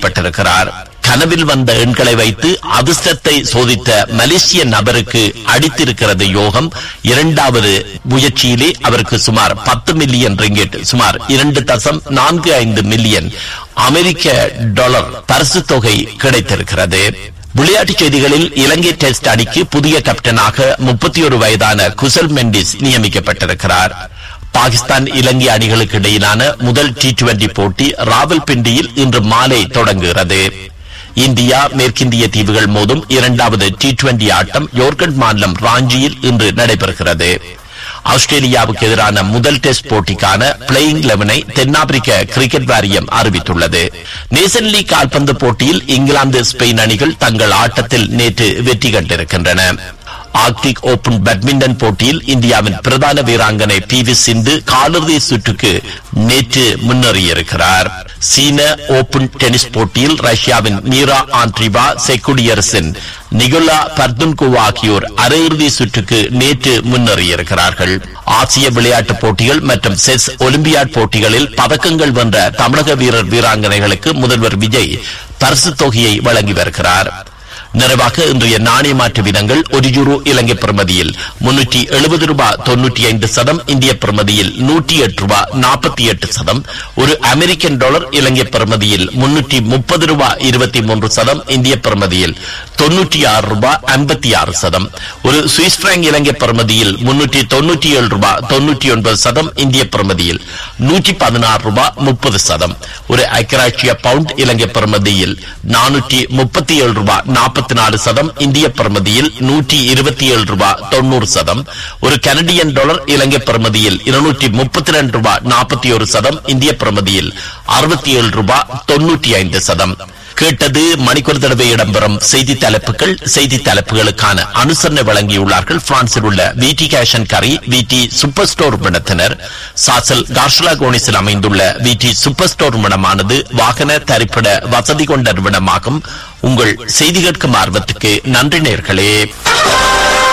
செய்யப்பட்டிருக்கிறார் கனவில் வந்த எண்களை வைத்து அதிர்ஷ்டத்தை சோதித்த மலேசிய நபருக்கு அடித்திருக்கிறது யோகம் இரண்டாவது முயற்சியிலே அவருக்கு சுமார் பத்து மில்லியன் ரிங்கெட் சுமார் இரண்டு தசம் நான்கு ஐந்து மில்லியன் அமெரிக்க டாலர் பரிசு தொகை கிடைத்திருக்கிறது விளையாட்டுச் செய்திகளில் இலங்கை டெஸ்ட் அணிக்கு புதிய கேப்டனாக முப்பத்தி ஒரு வயதான குசல் மெண்டிஸ் நியமிக்கப்பட்டிருக்கிறார் பாகிஸ்தான் இலங்கை அணிகளுக்கு இடையிலான முதல் டி டுவெண்டி போட்டி ராவல்பிண்டியில் இன்று மாலை தொடங்குகிறது இந்தியா மேற்கிந்திய தீவுகள் மோதும் இரண்டாவது டி டுவெண்டி ஆட்டம் யோர்கண்ட் மாநிலம் ராஞ்சியில் இன்று நடைபெறுகிறது ஆஸ்திரேலியாவுக்கு எதிரான முதல் டெஸ்ட் போட்டிக்கான பிளேயிங் லெவனை தென்னாப்பிரிக்க கிரிக்கெட் வாரியம் அறிவித்துள்ளது நேஷன் லீக் கால்பந்து போட்டியில் இங்கிலாந்து ஸ்பெயின் அணிகள் தங்கள் ஆட்டத்தில் நேற்று வெற்றி கண்டிருக்கின்றன ஆர்க்டிக் ஓபன் பேட்மிண்டன் போட்டியில் இந்தியாவின் பிரதான வீராங்கனை பி வி சிந்து காலிறுதி சுற்றுக்கு நேற்று முன்னேறியிருக்கிறார் சீன ஓபன் டென்னிஸ் போட்டியில் ரஷ்யாவின் மீரா ஆண்ட்ரிவா செக்குடியரசின் நிகோலா பர்துன்கோவா ஆகியோர் அரையிறுதி சுற்றுக்கு நேற்று முன்னேறியிருக்கிறார்கள் ஆசிய விளையாட்டுப் போட்டிகள் மற்றும் செஸ் ஒலிம்பியாட் போட்டிகளில் பதக்கங்கள் வென்ற தமிழக வீரர் வீராங்கனைகளுக்கு முதல்வர் விஜய் பரிசு தொகையை வழங்கி வருகிறார் நிறைவாக இன்றைய நாணய மாற்று விதங்கள் ஒரு யூரோ இலங்கை பிரமதியில் முன்னூற்றி எழுபது ரூபாய் தொன்னூற்றி ஐந்து சதம் இந்திய பிரமதியில் நூற்றி எட்டு ரூபாய் நாற்பத்தி எட்டு சதம் ஒரு அமெரிக்கன் டாலர் இலங்கை பிரமதியில் முன்னூற்றி முப்பது ரூபாய் இருபத்தி மூன்று சதம் இந்திய பிரமதியில் தொன்னூற்றி ஆறு ரூபாய் ஐம்பத்தி ஆறு சதம் ஒரு சுவிஸ் பிராங்க் இலங்கை பிரமதியில் முன்னூற்றி தொன்னூற்றி ஏழு ரூபாய் தொன்னூற்றி ஒன்பது சதம் இந்திய பிரமதியில் நூற்றி பதினாறு ரூபாய் முப்பது சதம் ஒரு ஐக்கராட்சிய பவுண்ட் இலங்கை பிரமதியில் நானூற்றி முப்பத்தி ஏழு ரூபாய் நாற்பத்தி நாலு சதம் இந்திய பிரமதியில் நூற்றி இருபத்தி ஏழு ரூபாய் தொண்ணூறு சதம் ஒரு கனடியன் டாலர் இலங்கை பிரமதியில் இருநூற்றி முப்பத்தி ரெண்டு ரூபாய் நாற்பத்தி ஒரு சதம் இந்திய பிரமதியில் அறுபத்தி ஏழு ரூபாய் தொன்னூற்றி ஐந்து சதம் கேட்டது மணிக்கூர் தடவை இடம்பெறும் செய்தி தலைப்புகள் செய்தி தலைப்புகளுக்கான அனுசரணை வழங்கியுள்ளார்கள் பிரான்சில் உள்ள விடி கேஷன் கரி விடி சூப்பர் ஸ்டோர் நிறுவனத்தினர் சாசல் கார்ஷலா கோனிஸில் அமைந்துள்ள விடி சூப்பர் ஸ்டோர் நிறுவனமானது வாகன தரிப்பிட வசதி கொண்ட நிறுவனமாகும் உங்கள் செய்தி கேட்கும் ஆர்வத்துக்கு நன்றி நேர்களே